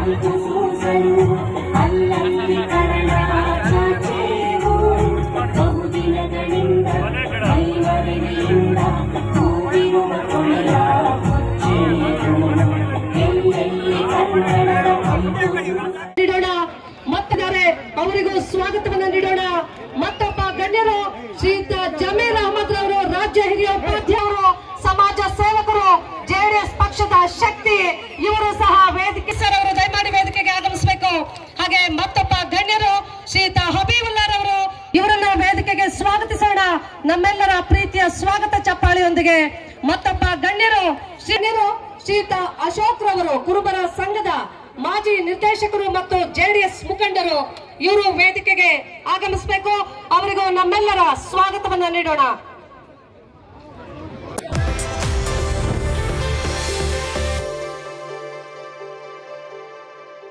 ನಾಲ್ಕು ಸೂಸಲು ಅಲ್ಲಲ್ಲಿ ಕರಣ ಚಾಚೇವು ಬಹುದಿನಗಳಿಂದ ಕೈವರಿಗೆಯಿಂದ ಕೂಡಿರುವ ಕೊಳೆಯ ಮುಚ್ಚೇವು ಎಲ್ಲೆಲ್ಲಿ ಕನ್ನಡದ ಕಂಪು ನೀಡೋಣ ಮತ್ತಿದ್ದಾರೆ ಅವರಿಗೂ ಸ್ವಾಗತವನ್ನು ನೀಡೋಣ ಮತ್ತೊಬ್ಬ ಗಣ್ಯರು ಶ್ರೀಯುತ ಜಮೀರ್ ಅಹಮದ್ ರವರು ರಾಜ್ಯ ಹಿರಿಯ ಉಪಾಧ್ಯಾಯರು ಸಮಾಜ ಸೇವಕರು ಜೆಡಿಎಸ್ ಪಕ್ಷದ ಶಕ್ತಿ ಇವರು ಸಹ ವೇದಿಕೆ ಸರ್ ಅವರು ದಯಮಾಡಿ ವೇದಿಕೆಗೆ ಆಗಮಿಸಬೇಕು ಹಾಗೆ ಮತ್ತೊಬ್ಬ ಗಣ್ಯರು ಶ್ರೀಯುತ ಹಬೀಬುಲ್ಲಾ ರವರು ಇವರನ್ನ ವೇದಿಕೆಗೆ ಸ್ವಾಗತಿಸೋಣ ನಮ್ಮೆಲ್ಲರ ಪ್ರೀತಿಯ ಸ್ವಾಗತ ಚಪ್ಪಾಳಿಯೊಂದಿಗೆ ಮತ್ತೊಬ್ಬ ಗಣ್ಯರು ಶ್ರೀನಿರು ಶ್ರೀಯುತ ಅಶೋಕ್ ರವರು ಕುರುಬರ ಸಂಘದ ಮಾಜಿ ನಿರ್ದೇಶಕರು ಮತ್ತು ಜೆಡಿಎಸ್ ಮುಖಂಡರು ಇವರು ವೇದಿಕೆಗೆ ಆಗಮಿಸಬೇಕು ಅವರಿಗೂ ನಮ್ಮೆಲ್ಲರ ಸ್ವಾಗತವನ್ನ ನೀಡೋಣ